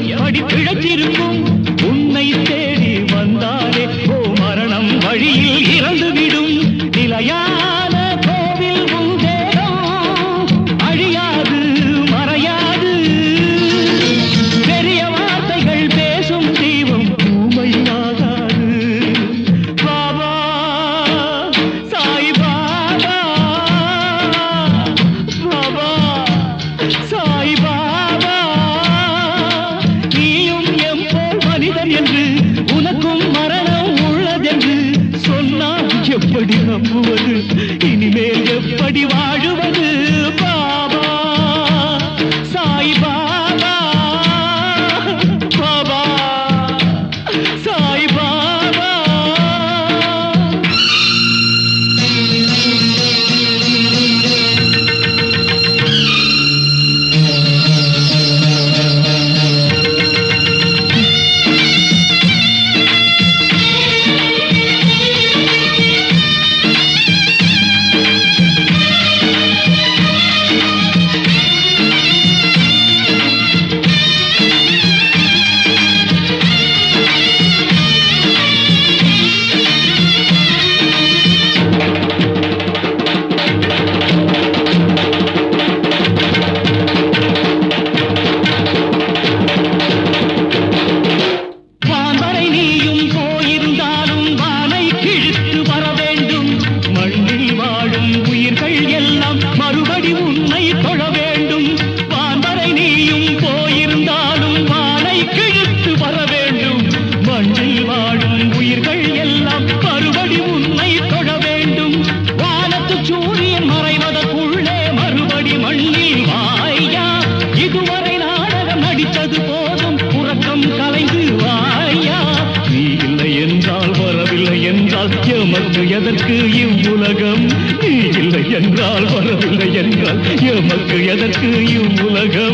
எப்படி பிழைத்திருக்கும் உன்னை தேடி வந்தாலே ஓ மரணம் வழியில் இறந்துவிடும் நிலையான கோவில் உன் தேகம் அழியாது மறையாது பெரிய வார்த்தைகள் பேசும் தெய்வம் ஊமையாகாது பாபா சாய் பாபா பாபா சாய் பாபா நீயும் எம் போல் மனிதன் என்று உனக்கும் மரணம் உள்ளதென்று சொன்னால் எப்படி நம்புவது இனிமேல் எப்படி வாழுவது பாபா சாய் பாபா பாபா சாய் பாபா வான்வரை நீயும் போயிருந்தாலும் வானை கிழித்து வர வேண்டும் மண்ணில் வாழும் உயிர்கள் எல்லாம் மறுபடி உன்னை தொழ வேண்டும் வான்வரை நீயும் போயிருந்தாலும் வானை கிழித்து வர வேண்டும் மண்ணில் வாழும் உயிர்கள் எல்லாம் மறுபடி உன்னை தொழ வேண்டும் வானத்து சூரியன் மறைவதற்குள்ளே மறுபடி மண்ணில் வாயா இதுவரை நாடகம் நடித்தது போதும் உறக்கம் கலைந்து வாயா நீ இல்லை என்றால் வரவில்லை என்றால் எமக்கு எதற்கு இவ்வுலகம் நீ இல்லை என்றால் வரவில்லை என்றால் எமக்கு எதற்கு இவ்வுலகம்